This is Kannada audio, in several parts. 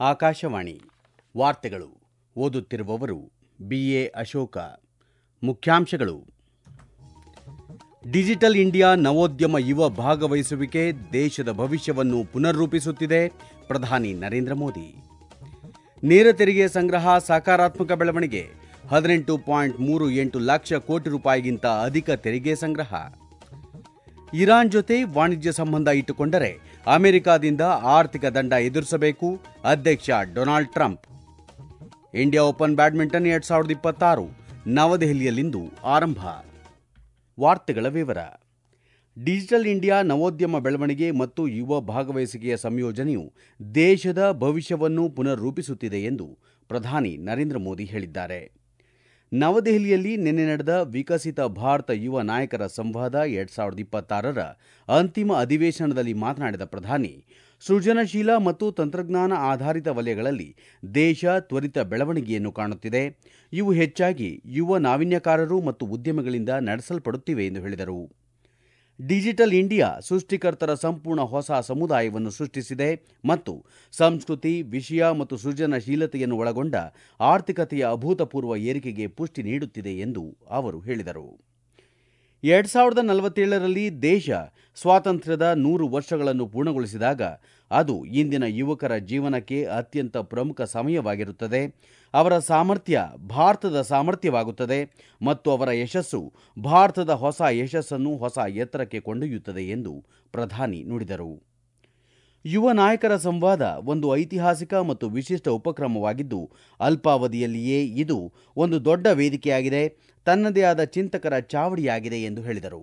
ಆಕಾಶವಾಣಿ ವಾರ್ತೆಗಳು ಓದುತ್ತಿರುವವರು ಬಿಎ ಅಶೋಕ ಮುಖ್ಯಾಂಶಗಳು ಡಿಜಿಟಲ್ ಇಂಡಿಯಾ ನವೋದ್ಯಮ ಯುವ ಭಾಗವಹಿಸುವಿಕೆ ದೇಶದ ಭವಿಷ್ಯವನ್ನು ಪುನರ್ರೂಪಿಸುತ್ತಿದೆ ಪ್ರಧಾನಿ ನರೇಂದ್ರ ಮೋದಿ ನೇರ ತೆರಿಗೆ ಸಂಗ್ರಹ ಸಕಾರಾತ್ಮಕ ಬೆಳವಣಿಗೆ ಹದಿನೆಂಟು ಪಾಯಿಂಟ್ ಮೂರು ಎಂಟು ಲಕ್ಷ ಕೋಟಿ ರೂಪಾಯಿಗಿಂತ ಅಧಿಕ ತೆರಿಗೆ ಸಂಗ್ರಹ ಇರಾನ್ ಜೊತೆ ವಾಣಿಜ್ಯ ಸಂಬಂಧ ಇಟ್ಟುಕೊಂಡರೆ ಅಮೆರಿಕಾದಿಂದ ಆರ್ಥಿಕ ದಂಡ ಎದುರಿಸಬೇಕು ಅಧ್ಯಕ್ಷ Donald Trump India open badminton ಎರಡ್ ಸಾವಿರದ ಇಪ್ಪತ್ತಾರು ನವದೆಹಲಿಯಲ್ಲಿಂದು ಆರಂಭ ವಾರ್ತೆಗಳ ವಿವರ ಡಿಜಿಟಲ್ ಇಂಡಿಯಾ ನವೋದ್ಯಮ ಬೆಳವಣಿಗೆ ಮತ್ತು ಯುವ ಭಾಗವಹಿಸುವಿಕೆಯ ಸಂಯೋಜನೆಯು ದೇಶದ ಭವಿಷ್ಯವನ್ನು ಪುನರ್ರೂಪಿಸುತ್ತಿದೆ ಎಂದು ಪ್ರಧಾನಿ ನರೇಂದ್ರ ಮೋದಿ ಹೇಳಿದ್ದಾರೆ ನವದೆಹಲಿಯಲ್ಲಿ ನಿನ್ನೆ ನಡೆದ ವಿಕಸಿತ ಭಾರತ ಯುವ ನಾಯಕರ ಸಂವಾದ ಎರಡ್ ಸಾವಿರದ ಇಪ್ಪತ್ತಾರರ ಅಂತಿಮ ಅಧಿವೇಶನದಲ್ಲಿ ಮಾತನಾಡಿದ ಪ್ರಧಾನಿ ಸೃಜನಶೀಲ ಮತ್ತು ತಂತ್ರಜ್ಞಾನ ಆಧಾರಿತ ವಲಯಗಳಲ್ಲಿ ದೇಶ ತ್ವರಿತ ಬೆಳವಣಿಗೆಯನ್ನು ಕಾಣುತ್ತಿದೆ ಇವು ಹೆಚ್ಚಾಗಿ ಯುವ ನಾವೀನ್ಯಕಾರರು ಮತ್ತು ಉದ್ಯಮಿಗಳಿಂದ ನಡೆಸಲ್ಪಡುತ್ತಿವೆ ಎಂದು ಹೇಳಿದರು ಡಿಜಿಟಲ್ ಇಂಡಿಯಾ ಸೃಷ್ಟಿಕರ್ತರ ಸಂಪೂರ್ಣ ಹೊಸ ಸಮುದಾಯವನ್ನು ಸೃಷ್ಟಿಸಿದೆ ಮತ್ತು ಸಂಸ್ಕೃತಿ ವಿಷಯ ಮತ್ತು ಸೃಜನಶೀಲತೆಯನ್ನು ಒಳಗೊಂಡ ಆರ್ಥಿಕತೆಯ ಅಭೂತಪೂರ್ವ ಏರಿಕೆಗೆ ಪುಷ್ಟಿ ನೀಡುತ್ತಿದೆ ಎಂದು ಅವರು ಹೇಳಿದರು ಎರಡ್ ಸಾವಿರದ ನಲವತ್ತೇಳರಲ್ಲಿ ದೇಶ ಸ್ವಾತಂತ್ರ್ಯದ ನೂರು ವರ್ಷಗಳನ್ನು ಪೂರ್ಣಗೊಳಿಸಿದಾಗ ಅದು ಇಂದಿನ ಯುವಕರ ಜೀವನಕ್ಕೆ ಅತ್ಯಂತ ಪ್ರಮುಖ ಸಮಯವಾಗಿರುತ್ತದೆ ಅವರ ಸಾಮರ್ಥ್ಯ ಭಾರತದ ಸಾಮರ್ಥ್ಯವಾಗುತ್ತದೆ ಮತ್ತು ಅವರ ಯಶಸ್ಸು ಭಾರತದ ಹೊಸ ಯಶಸ್ಸನ್ನು ಹೊಸ ಎತ್ತರಕ್ಕೆ ಕೊಂಡೊಯ್ಯುತ್ತದೆ ಎಂದು ಪ್ರಧಾನಿ ನುಡಿದರು ಯುವ ನಾಯಕರ ಸಂವಾದ ಒಂದು ಐತಿಹಾಸಿಕ ಮತ್ತು ವಿಶಿಷ್ಟ ಉಪಕ್ರಮವಾಗಿದ್ದು ಅಲ್ಪಾವಧಿಯಲ್ಲಿಯೇ ಇದು ಒಂದು ದೊಡ್ಡ ವೇದಿಕೆಯಾಗಿದೆ ತನ್ನದೇ ಆದ ಚಿಂತಕರ ಚಾವಡಿಯಾಗಿದೆ ಎಂದು ಹೇಳಿದರು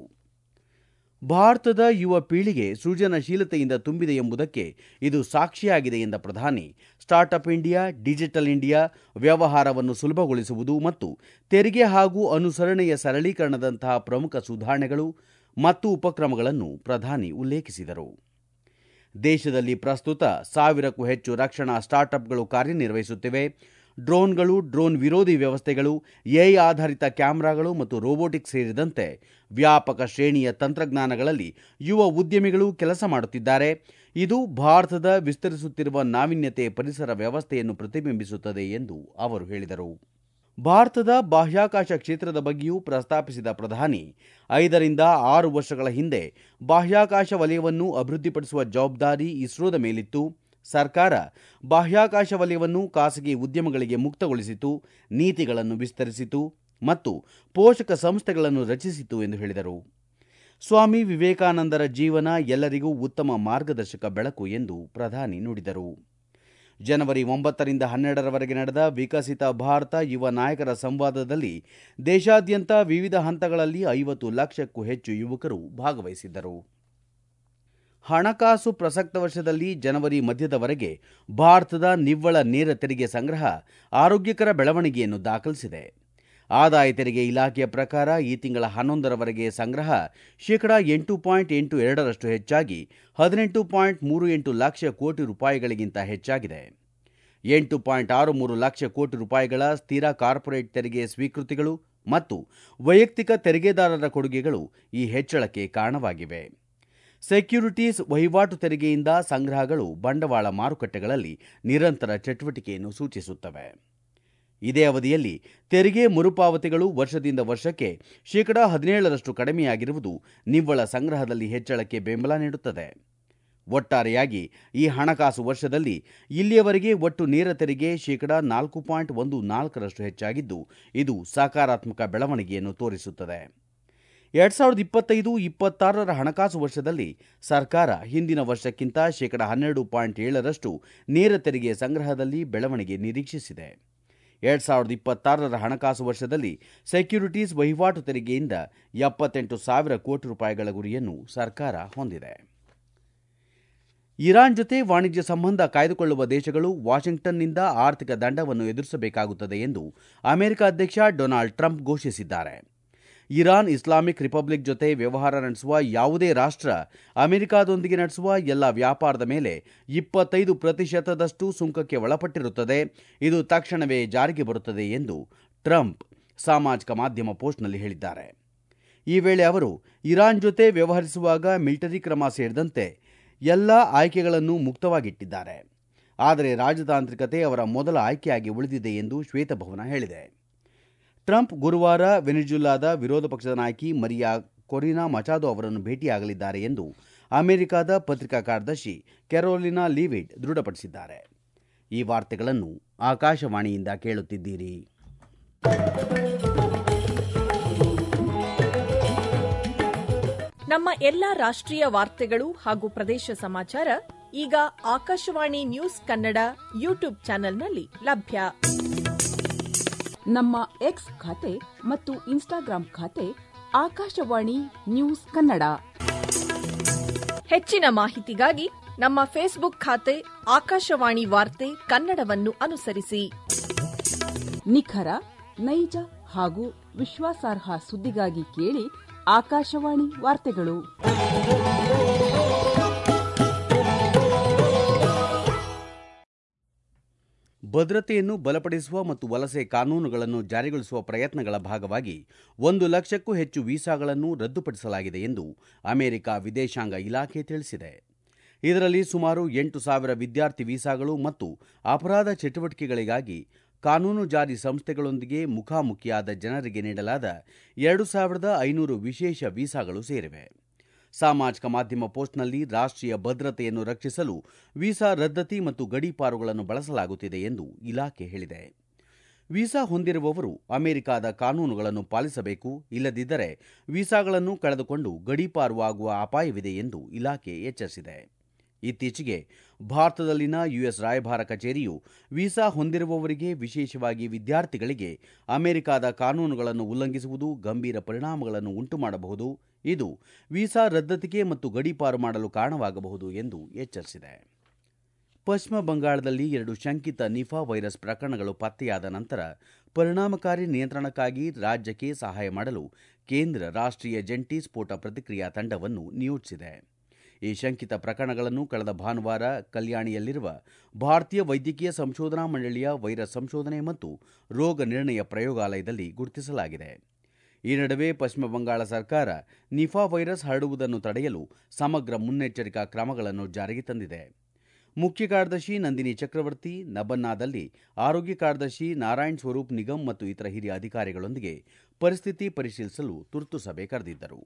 ಭಾರತದ ಯುವ ಪೀಳಿಗೆ ಸೃಜನಶೀಲತೆಯಿಂದ ತುಂಬಿದೆ ಎಂಬುದಕ್ಕೆ ಇದು ಸಾಕ್ಷಿಯಾಗಿದೆ ಎಂದ ಪ್ರಧಾನಿ ಸ್ಟಾರ್ಟ್ಅಪ್ ಇಂಡಿಯಾ ಡಿಜಿಟಲ್ ಇಂಡಿಯಾ ವ್ಯವಹಾರವನ್ನು ಸುಲಭಗೊಳಿಸುವುದು ಮತ್ತು ತೆರಿಗೆ ಹಾಗೂ ಅನುಸರಣೆಯ ಸರಳೀಕರಣದಂತಹ ಪ್ರಮುಖ ಸುಧಾರಣೆಗಳು ಮತ್ತು ಉಪಕ್ರಮಗಳನ್ನು ಪ್ರಧಾನಿ ಉಲ್ಲೇಖಿಸಿದರು ದೇಶದಲ್ಲಿ ಪ್ರಸ್ತುತ ಸಾವಿರಕ್ಕೂ ಹೆಚ್ಚು ರಕ್ಷಣಾ ಸ್ಟಾರ್ಟ್ಅಪ್ಗಳು ಕಾರ್ಯನಿರ್ವಹಿಸುತ್ತಿವೆ ಡ್ರೋನ್ಗಳು ಡ್ರೋನ್ ವಿರೋಧಿ ವ್ಯವಸ್ಥೆಗಳು ಎಐ ಆಧಾರಿತ ಕ್ಯಾಮೆರಾಗಳು ಮತ್ತು ರೋಬೋಟಿಕ್ಸ್ ಸೇರಿದಂತೆ ವ್ಯಾಪಕ ಶ್ರೇಣಿಯ ತಂತ್ರಜ್ಞಾನಗಳಲ್ಲಿ ಯುವ ಉದ್ಯಮಿಗಳು ಕೆಲಸ ಮಾಡುತ್ತಿದ್ದಾರೆ ಇದು ಭಾರತದ ವಿಸ್ತರಿಸುತ್ತಿರುವ ನಾವೀನ್ಯತೆ ಪರಿಸರ ವ್ಯವಸ್ಥೆಯನ್ನು ಪ್ರತಿಬಿಂಬಿಸುತ್ತದೆ ಎಂದು ಅವರು ಹೇಳಿದರು ಭಾರತದ ಬಾಹ್ಯಾಕಾಶ ಕ್ಷೇತ್ರದ ಬಗ್ಗೆಯೂ ಪ್ರಸ್ತಾಪಿಸಿದ ಪ್ರಧಾನಿ ಐದರಿಂದ ಆರು ವರ್ಷಗಳ ಹಿಂದೆ ಬಾಹ್ಯಾಕಾಶ ವಲಯವನ್ನು ಅಭಿವೃದ್ಧಿಪಡಿಸುವ ಜವಾಬ್ದಾರಿ ಇಸ್ರೋದ ಮೇಲಿತ್ತು ಸರ್ಕಾರ ಬಾಹ್ಯಾಕಾಶ ವಲಯವನ್ನು ಖಾಸಗಿ ಉದ್ಯಮಗಳಿಗೆ ಮುಕ್ತಗೊಳಿಸಿತು ನೀತಿಗಳನ್ನು ವಿಸ್ತರಿಸಿತು ಮತ್ತು ಪೋಷಕ ಸಂಸ್ಥೆಗಳನ್ನು ರಚಿಸಿತು ಎಂದು ಹೇಳಿದರು ಸ್ವಾಮಿ ವಿವೇಕಾನಂದರ ಜೀವನ ಎಲ್ಲರಿಗೂ ಉತ್ತಮ ಮಾರ್ಗದರ್ಶಕ ಬೆಳಕು ಎಂದು ಪ್ರಧಾನಿ ನುಡಿದರು ಜನವರಿ ಒಂಬತ್ತರಿಂದ ಹನ್ನೆರಡರವರೆಗೆ ನಡೆದ ವಿಕಸಿತ ಭಾರತ ಯುವ ನಾಯಕರ ಸಂವಾದದಲ್ಲಿ ದೇಶಾದ್ಯಂತ ವಿವಿಧ ಹಂತಗಳಲ್ಲಿ ಐವತ್ತು ಲಕ್ಷಕ್ಕೂ ಹೆಚ್ಚು ಯುವಕರು ಭಾಗವಹಿಸಿದ್ದರು ಹಣಕಾಸು ಪ್ರಸಕ್ತ ವರ್ಷದಲ್ಲಿ ಜನವರಿ ಮಧ್ಯದವರೆಗೆ ಭಾರತದ ನಿವ್ವಳ ನೇರ ತೆರಿಗೆ ಸಂಗ್ರಹ ಆರೋಗ್ಯಕರ ಬೆಳವಣಿಗೆಯನ್ನು ದಾಖಲಿಸಿದೆ ಆದಾಯ ತೆರಿಗೆ ಇಲಾಖೆಯ ಪ್ರಕಾರ ಈ ತಿಂಗಳ ಹನ್ನೊಂದರವರೆಗೆ ಸಂಗ್ರಹ ಶೇಕಡಾ ಎಂಟು ಪಾಯಿಂಟ್ ಎಂಟು ಎರಡರಷ್ಟು ಹೆಚ್ಚಾಗಿ ಹದಿನೆಂಟು ಪಾಯಿಂಟ್ ಮೂರು ಎಂಟು ಲಕ್ಷ ಕೋಟಿ ರೂಪಾಯಿಗಳಿಗಿಂತ ಹೆಚ್ಚಾಗಿದೆ ಎಂಟು ಪಾಯಿಂಟ್ ಆರು ಮೂರು ಲಕ್ಷ ಕೋಟಿ ರೂಪಾಯಿಗಳ ಸ್ಥಿರ ಕಾರ್ಪೊರೇಟ್ ತೆರಿಗೆ ಸ್ವೀಕೃತಿಗಳು ಮತ್ತು ವೈಯಕ್ತಿಕ ತೆರಿಗೆದಾರರ ಕೊಡುಗೆಗಳು ಈ ಹೆಚ್ಚಳಕ್ಕೆ ಕಾರಣವಾಗಿವೆ ಸೆಕ್ಯೂರಿಟೀಸ್ ವಹಿವಾಟು ತೆರಿಗೆಯಿಂದ ಸಂಗ್ರಹಗಳು ಬಂಡವಾಳ ಮಾರುಕಟ್ಟೆಗಳಲ್ಲಿ ನಿರಂತರ ಚಟುವಟಿಕೆಯನ್ನು ಸೂಚಿಸುತ್ತವೆ ಇದೇ ಅವಧಿಯಲ್ಲಿ ತೆರಿಗೆ ಮರುಪಾವತಿಗಳು ವರ್ಷದಿಂದ ವರ್ಷಕ್ಕೆ ಶೇಕಡಾ ಹದಿನೇಳರಷ್ಟು ಕಡಿಮೆಯಾಗಿರುವುದು ನಿವ್ವಳ ಸಂಗ್ರಹದಲ್ಲಿ ಹೆಚ್ಚಳಕ್ಕೆ ಬೆಂಬಲ ನೀಡುತ್ತದೆ ಒಟ್ಟಾರೆಯಾಗಿ ಈ ಹಣಕಾಸು ವರ್ಷದಲ್ಲಿ ಇಲ್ಲಿಯವರೆಗೆ ಒಟ್ಟು ನೇರ ತೆರಿಗೆ ಶೇಕಡಾ ನಾಲ್ಕು ಪಾಯಿಂಟ್ ಒಂದು ನಾಲ್ಕರಷ್ಟು ಹೆಚ್ಚಾಗಿದ್ದು ಇದು ಸಕಾರಾತ್ಮಕ ಬೆಳವಣಿಗೆಯನ್ನು ತೋರಿಸುತ್ತದೆ ಎರಡ್ ಸಾವಿರದ ಇಪ್ಪತ್ತೈದು ಇಪ್ಪತ್ತಾರರ ಹಣಕಾಸು ವರ್ಷದಲ್ಲಿ ಸರ್ಕಾರ ಹಿಂದಿನ ವರ್ಷಕ್ಕಿಂತ ಶೇಕಡಾ ಹನ್ನೆರಡು ಪಾಯಿಂಟ್ ಏಳರಷ್ಟು ನೇರ ತೆರಿಗೆ ಸಂಗ್ರಹದಲ್ಲಿ ಬೆಳವಣಿಗೆ ನಿರೀಕ್ಷಿಸಿದೆ ಎರಡ್ ಸಾವಿರದ ಇಪ್ಪತ್ತಾರರ ಹಣಕಾಸು ವರ್ಷದಲ್ಲಿ ಸೆಕ್ಯೂರಿಟೀಸ್ ವಹಿವಾಟು ತೆರಿಗೆಯಿಂದ ಎಪ್ಪತ್ತೆಂಟು ಸಾವಿರ ಕೋಟಿ ರೂಪಾಯಿಗಳ ಗುರಿಯನ್ನು ಸರ್ಕಾರ ಹೊಂದಿದೆ ಇರಾನ್ ಜೊತೆ ವಾಣಿಜ್ಯ ಸಂಬಂಧ ಕಾಯ್ದುಕೊಳ್ಳುವ ದೇಶಗಳು ವಾಷಿಂಗ್ಟನ್ನಿಂದ ಆರ್ಥಿಕ ದಂಡವನ್ನು ಎದುರಿಸಬೇಕಾಗುತ್ತದೆ ಎಂದು ಅಮೆರಿಕ ಅಧ್ಯಕ್ಷ ಡೊನಾಲ್ಡ್ ಟ್ರಂಪ್ ಘೋಷಿಸಿದ್ದಾರೆ ಇರಾನ್ ಇಸ್ಲಾಮಿಕ್ ರಿಪಬ್ಲಿಕ್ ಜೊತೆ ವ್ಯವಹಾರ ನಡೆಸುವ ಯಾವುದೇ ರಾಷ್ಟ್ರ ಅಮೆರಿಕಾದೊಂದಿಗೆ ನಡೆಸುವ ಎಲ್ಲ ವ್ಯಾಪಾರದ ಮೇಲೆ ಇಪ್ಪತ್ತೈದು ಪ್ರತಿಶತದಷ್ಟು ಸುಂಕಕ್ಕೆ ಒಳಪಟ್ಟಿರುತ್ತದೆ ಇದು ತಕ್ಷಣವೇ ಜಾರಿಗೆ ಬರುತ್ತದೆ ಎಂದು ಟ್ರಂಪ್ ಸಾಮಾಜಿಕ ಮಾಧ್ಯಮ ಪೋಸ್ಟ್ನಲ್ಲಿ ಹೇಳಿದ್ದಾರೆ ಈ ವೇಳೆ ಅವರು ಇರಾನ್ ಜೊತೆ ವ್ಯವಹರಿಸುವಾಗ ಮಿಲಿಟರಿ ಕ್ರಮ ಸೇರಿದಂತೆ ಎಲ್ಲ ಆಯ್ಕೆಗಳನ್ನು ಮುಕ್ತವಾಗಿಟ್ಟಿದ್ದಾರೆ ಆದರೆ ರಾಜತಾಂತ್ರಿಕತೆ ಅವರ ಮೊದಲ ಆಯ್ಕೆಯಾಗಿ ಉಳಿದಿದೆ ಎಂದು ಶ್ವೇತಭವನ ಹೇಳಿದೆ ಟ್ರಂಪ್ ಗುರುವಾರ ವೆನಿಜುಲಾದ ವಿರೋಧ ಪಕ್ಷದ ನಾಯಕಿ ಮರಿಯಾ ಕೊರಿನಾ ಮಚಾದೋ ಅವರನ್ನು ಭೇಟಿಯಾಗಲಿದ್ದಾರೆ ಎಂದು ಅಮೆರಿಕದ ಪತ್ರಿಕಾ ಕಾರ್ಯದರ್ಶಿ ಕೆರೋಲಿನಾ ಲೀವಿಡ್ ದೃಢಪಡಿಸಿದ್ದಾರೆ ಈ ವಾರ್ತೆಗಳನ್ನು ಆಕಾಶವಾಣಿಯಿಂದ ಕೇಳುತ್ತಿದ್ದೀರಿ ನಮ್ಮ ಎಲ್ಲ ರಾಷ್ಟ್ರೀಯ ವಾರ್ತೆಗಳು ಹಾಗೂ ಪ್ರದೇಶ ಸಮಾಚಾರ ಈಗ ಆಕಾಶವಾಣಿ ನ್ಯೂಸ್ ಕನ್ನಡ ಯೂಟ್ಯೂಬ್ ಚಾನೆಲ್ನಲ್ಲಿ ಲಭ್ಯ ನಮ್ಮ ಎಕ್ಸ್ ಖಾತೆ ಮತ್ತು ಇನ್ಸ್ಟಾಗ್ರಾಂ ಖಾತೆ ಆಕಾಶವಾಣಿ ನ್ಯೂಸ್ ಕನ್ನಡ ಹೆಚ್ಚಿನ ಮಾಹಿತಿಗಾಗಿ ನಮ್ಮ ಫೇಸ್ಬುಕ್ ಖಾತೆ ಆಕಾಶವಾಣಿ ವಾರ್ತೆ ಕನ್ನಡವನ್ನು ಅನುಸರಿಸಿ ನಿಖರ ನೈಜ ಹಾಗೂ ವಿಶ್ವಾಸಾರ್ಹ ಸುದ್ದಿಗಾಗಿ ಕೇಳಿ ಆಕಾಶವಾಣಿ ವಾರ್ತೆಗಳು ಭದ್ರತೆಯನ್ನು ಬಲಪಡಿಸುವ ಮತ್ತು ವಲಸೆ ಕಾನೂನುಗಳನ್ನು ಜಾರಿಗೊಳಿಸುವ ಪ್ರಯತ್ನಗಳ ಭಾಗವಾಗಿ ಒಂದು ಲಕ್ಷಕ್ಕೂ ಹೆಚ್ಚು ವೀಸಾಗಳನ್ನು ರದ್ದುಪಡಿಸಲಾಗಿದೆ ಎಂದು ಅಮೆರಿಕ ವಿದೇಶಾಂಗ ಇಲಾಖೆ ತಿಳಿಸಿದೆ ಇದರಲ್ಲಿ ಸುಮಾರು ಎಂಟು ಸಾವಿರ ವಿದ್ಯಾರ್ಥಿ ವೀಸಾಗಳು ಮತ್ತು ಅಪರಾಧ ಚಟುವಟಿಕೆಗಳಿಗಾಗಿ ಕಾನೂನು ಜಾರಿ ಸಂಸ್ಥೆಗಳೊಂದಿಗೆ ಮುಖಾಮುಖಿಯಾದ ಜನರಿಗೆ ನೀಡಲಾದ ಎರಡು ಸಾವಿರದ ಐನೂರು ವಿಶೇಷ ವೀಸಾಗಳು ಸೇರಿವೆ ಸಾಮಾಜಿಕ ಮಾಧ್ಯಮ ಪೋಸ್ಟ್ನಲ್ಲಿ ರಾಷ್ಟ್ರೀಯ ಭದ್ರತೆಯನ್ನು ರಕ್ಷಿಸಲು ವೀಸಾ ರದ್ದತಿ ಮತ್ತು ಗಡೀಪಾರುಗಳನ್ನು ಬಳಸಲಾಗುತ್ತಿದೆ ಎಂದು ಇಲಾಖೆ ಹೇಳಿದೆ ವೀಸಾ ಹೊಂದಿರುವವರು ಅಮೆರಿಕದ ಕಾನೂನುಗಳನ್ನು ಪಾಲಿಸಬೇಕು ಇಲ್ಲದಿದ್ದರೆ ವೀಸಾಗಳನ್ನು ಕಳೆದುಕೊಂಡು ಗಡೀಪಾರು ಆಗುವ ಅಪಾಯವಿದೆ ಎಂದು ಇಲಾಖೆ ಎಚ್ಚರಿಸಿದೆ ಇತ್ತೀಚೆಗೆ ಭಾರತದಲ್ಲಿನ ಯುಎಸ್ ರಾಯಭಾರ ಕಚೇರಿಯು ವೀಸಾ ಹೊಂದಿರುವವರಿಗೆ ವಿಶೇಷವಾಗಿ ವಿದ್ಯಾರ್ಥಿಗಳಿಗೆ ಅಮೆರಿಕದ ಕಾನೂನುಗಳನ್ನು ಉಲ್ಲಂಘಿಸುವುದು ಗಂಭೀರ ಪರಿಣಾಮಗಳನ್ನು ಉಂಟುಮಾಡಬಹುದು ಇದು ವೀಸಾ ರದ್ದತಿಗೆ ಮತ್ತು ಗಡೀಪಾರು ಮಾಡಲು ಕಾರಣವಾಗಬಹುದು ಎಂದು ಎಚ್ಚರಿಸಿದೆ ಪಶ್ಚಿಮ ಬಂಗಾಳದಲ್ಲಿ ಎರಡು ಶಂಕಿತ ನಿಫಾ ವೈರಸ್ ಪ್ರಕರಣಗಳು ಪತ್ತೆಯಾದ ನಂತರ ಪರಿಣಾಮಕಾರಿ ನಿಯಂತ್ರಣಕ್ಕಾಗಿ ರಾಜ್ಯಕ್ಕೆ ಸಹಾಯ ಮಾಡಲು ಕೇಂದ್ರ ರಾಷ್ಟ್ರೀಯ ಜಂಟಿ ಸ್ಫೋಟ ಪ್ರತಿಕ್ರಿಯಾ ತಂಡವನ್ನು ನಿಯೋಜಿಸಿದೆ ಈ ಶಂಕಿತ ಪ್ರಕರಣಗಳನ್ನು ಕಳೆದ ಭಾನುವಾರ ಕಲ್ಯಾಣಿಯಲ್ಲಿರುವ ಭಾರತೀಯ ವೈದ್ಯಕೀಯ ಸಂಶೋಧನಾ ಮಂಡಳಿಯ ವೈರಸ್ ಸಂಶೋಧನೆ ಮತ್ತು ರೋಗ ನಿರ್ಣಯ ಪ್ರಯೋಗಾಲಯದಲ್ಲಿ ಗುರುತಿಸಲಾಗಿದೆ ಈ ನಡುವೆ ಪಶ್ಚಿಮ ಬಂಗಾಳ ಸರ್ಕಾರ ನಿಫಾ ವೈರಸ್ ಹರಡುವುದನ್ನು ತಡೆಯಲು ಸಮಗ್ರ ಮುನ್ನೆಚ್ಚರಿಕಾ ಕ್ರಮಗಳನ್ನು ಜಾರಿಗೆ ತಂದಿದೆ ಮುಖ್ಯ ಕಾರ್ಯದರ್ಶಿ ನಂದಿನಿ ಚಕ್ರವರ್ತಿ ನಬನ್ನಾದಲ್ಲಿ ಆರೋಗ್ಯ ಕಾರ್ಯದರ್ಶಿ ನಾರಾಯಣ್ ಸ್ವರೂಪ್ ನಿಗಮ್ ಮತ್ತು ಇತರ ಹಿರಿಯ ಅಧಿಕಾರಿಗಳೊಂದಿಗೆ ಪರಿಸ್ಥಿತಿ ಪರಿಶೀಲಿಸಲು ತುರ್ತು ಸಭೆ ಕರೆದಿದ್ದರು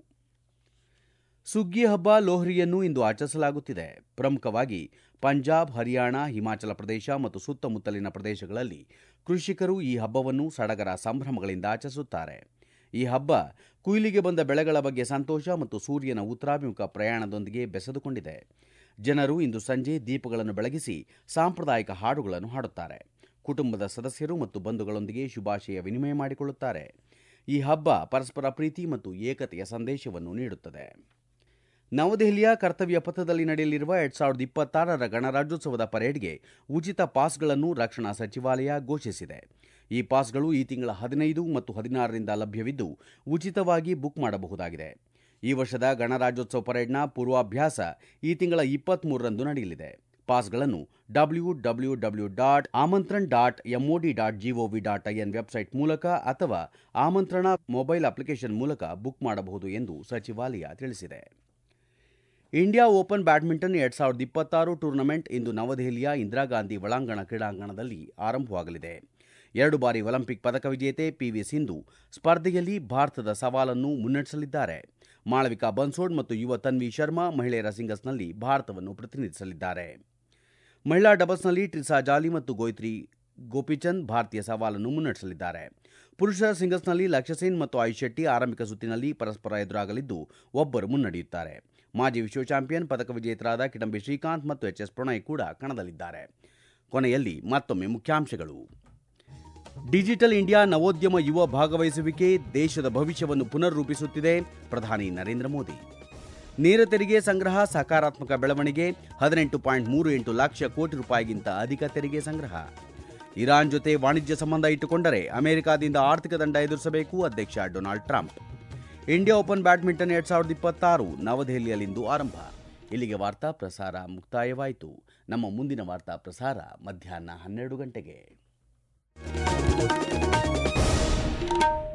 ಸುಗ್ಗಿ ಹಬ್ಬ ಲೋಹ್ರಿಯನ್ನು ಇಂದು ಆಚರಿಸಲಾಗುತ್ತಿದೆ ಪ್ರಮುಖವಾಗಿ ಪಂಜಾಬ್ ಹರಿಯಾಣ ಹಿಮಾಚಲ ಪ್ರದೇಶ ಮತ್ತು ಸುತ್ತಮುತ್ತಲಿನ ಪ್ರದೇಶಗಳಲ್ಲಿ ಕೃಷಿಕರು ಈ ಹಬ್ಬವನ್ನು ಸಡಗರ ಸಂಭ್ರಮಗಳಿಂದ ಆಚರಿಸುತ್ತಾರೆ ಈ ಹಬ್ಬ ಕುಯ್ಲಿಗೆ ಬಂದ ಬೆಳೆಗಳ ಬಗ್ಗೆ ಸಂತೋಷ ಮತ್ತು ಸೂರ್ಯನ ಉತ್ತರಾಭಿಮುಖ ಪ್ರಯಾಣದೊಂದಿಗೆ ಬೆಸೆದುಕೊಂಡಿದೆ ಜನರು ಇಂದು ಸಂಜೆ ದೀಪಗಳನ್ನು ಬೆಳಗಿಸಿ ಸಾಂಪ್ರದಾಯಿಕ ಹಾಡುಗಳನ್ನು ಹಾಡುತ್ತಾರೆ ಕುಟುಂಬದ ಸದಸ್ಯರು ಮತ್ತು ಬಂಧುಗಳೊಂದಿಗೆ ಶುಭಾಶಯ ವಿನಿಮಯ ಮಾಡಿಕೊಳ್ಳುತ್ತಾರೆ ಈ ಹಬ್ಬ ಪರಸ್ಪರ ಪ್ರೀತಿ ಮತ್ತು ಏಕತೆಯ ಸಂದೇಶವನ್ನು ನೀಡುತ್ತದೆ ನವದೆಹಲಿಯ ಕರ್ತವ್ಯ ಪಥದಲ್ಲಿ ನಡೆಯಲಿರುವ ಎರಡ್ ಸಾವಿರದ ಇಪ್ಪತ್ತಾರರ ಗಣರಾಜ್ಯೋತ್ಸವದ ಪರೇಡ್ಗೆ ಉಚಿತ ಪಾಸ್ಗಳನ್ನು ರಕ್ಷಣಾ ಸಚಿವಾಲಯ ಘೋಷಿಸಿದೆ ಈ ಪಾಸ್ಗಳು ಈ ತಿಂಗಳ ಹದಿನೈದು ಮತ್ತು ಹದಿನಾರರಿಂದ ಲಭ್ಯವಿದ್ದು ಉಚಿತವಾಗಿ ಬುಕ್ ಮಾಡಬಹುದಾಗಿದೆ ಈ ವರ್ಷದ ಗಣರಾಜ್ಯೋತ್ಸವ ಪರೇಡ್ನ ಪೂರ್ವಾಭ್ಯಾಸ ಈ ತಿಂಗಳ ಇಪ್ಪತ್ಮೂರರಂದು ನಡೆಯಲಿದೆ ಪಾಸ್ಗಳನ್ನು W W W dot Aamantran dot MOD dot GOV dot IN website ಮೂಲಕ ಅಥವಾ ಆಮಂತ್ರಣ ಮೊಬೈಲ್ ಅಪ್ಲಿಕೇಶನ್ ಮೂಲಕ ಬುಕ್ ಮಾಡಬಹುದು ಎಂದು ಸಚಿವಾಲಯ ತಿಳಿಸಿದೆ ಇಂಡಿಯಾ ಓಪನ್ ಬ್ಯಾಡ್ಮಿಂಟನ್ ಎರಡ್ ಸಾವಿರದ ಇಪ್ಪತ್ತಾರು ಟೂರ್ನಮೆಂಟ್ ಇಂದು ನವದೆಹಲಿಯ ಇಂದಿರಾಗಾಂಧಿ ಒಳಾಂಗಣ ಕ್ರೀಡಾಂಗಣದಲ್ಲಿ ಆರಂಭವಾಗಲಿದೆ ಎರಡು ಬಾರಿ ಒಲಿಂಪಿಕ್ ಪದಕ ವಿಜೇತೆ ಪಿವಿ ಸಿಂಧು ಸ್ಪರ್ಧೆಯಲ್ಲಿ ಭಾರತದ ಸವಾಲನ್ನು ಮುನ್ನಡೆಸಲಿದ್ದಾರೆ ಮಾಳವಿಕಾ ಬನ್ಸೋಡ್ ಮತ್ತು ಯುವ ತನ್ವಿ ಶರ್ಮಾ ಮಹಿಳೆಯರ ಸಿಂಗಲ್ಸ್ನಲ್ಲಿ ಭಾರತವನ್ನು ಪ್ರತಿನಿಧಿಸಲಿದ್ದಾರೆ ಮಹಿಳಾ ಡಬಲ್ಸ್ನಲ್ಲಿ ಟ್ರಿಸಾ ಜಾಲಿ ಮತ್ತು ಗೋಯ್ತ್ರಿ ಗೋಪಿಚಂದ್ ಭಾರತೀಯ ಸವಾಲನ್ನು ಮುನ್ನಡೆಸಲಿದ್ದಾರೆ ಪುರುಷರ ಸಿಂಗಲ್ಸ್ನಲ್ಲಿ ಲಕ್ಷ್ಯ ಸೇನ್ ಮತ್ತು ಆಯುಷ್ ಶೆಟ್ಟಿ ಆರಂಭಿಕ ಸುತ್ತಿನಲ್ಲಿ ಪರಸ್ಪರ ಎದುರಾಗಲಿದ್ದು ಒಬ್ಬರು ಮುನ್ನಡೆಯುತ್ತಾರೆ ಮಾಜಿ ವಿಶ್ವ ಚಾಂಪಿಯನ್ ಪದಕ ವಿಜೇತರಾದ ಕಿಡಂಬಿ ಶ್ರೀಕಾಂತ್ ಮತ್ತು ಎಚ್ ಎಸ್ ಪ್ರಣಯ್ ಕೂಡ ಕಣದಲ್ಲಿದ್ದಾರೆ ಕೊನೆಯಲ್ಲಿ ಮತ್ತೊಮ್ಮೆ ಮುಖ್ಯಾಂಶಗಳು ಡಿಜಿಟಲ್ ಇಂಡಿಯಾ ನವೋದ್ಯಮ ಯುವ ಭಾಗವಹಿಸುವಿಕೆ ದೇಶದ ಭವಿಷ್ಯವನ್ನು ಪುನರ್ರೂಪಿಸುತ್ತಿದೆ ಪ್ರಧಾನಿ ನರೇಂದ್ರ ಮೋದಿ ನೇರ ತೆರಿಗೆ ಸಂಗ್ರಹ ಸಕಾರಾತ್ಮಕ ಬೆಳವಣಿಗೆ ಹದಿನೆಂಟು ಪಾಯಿಂಟ್ ಮೂರು ಎಂಟು ಲಕ್ಷ ಕೋಟಿ ರೂಪಾಯಿಗಿಂತ ಅಧಿಕ ತೆರಿಗೆ ಸಂಗ್ರಹ ಇರಾನ್ ಜೊತೆ ವಾಣಿಜ್ಯ ಸಂಬಂಧ ಇಟ್ಟುಕೊಂಡರೆ ಅಮೆರಿಕಾದಿಂದ ಆರ್ಥಿಕ ದಂಡ ಎದುರಿಸಬೇಕು ಅಧ್ಯಕ್ಷ Donald Trump India open badminton ಎರಡ್ ಸಾವಿರದ ಇಪ್ಪತ್ತಾರು ನವದೆಹಲಿಯಲ್ಲಿಂದು ಆರಂಭ ಇಲ್ಲಿಗೆ ವಾರ್ತಾ ಪ್ರಸಾರ ಮುಕ್ತಾಯವಾಯಿತು ನಮ್ಮ ಮುಂದಿನ ವಾರ್ತಾ ಪ್ರಸಾರ ಮಧ್ಯಾಹ್ನ ಹನ್ನೆರಡು ಗಂಟೆಗೆ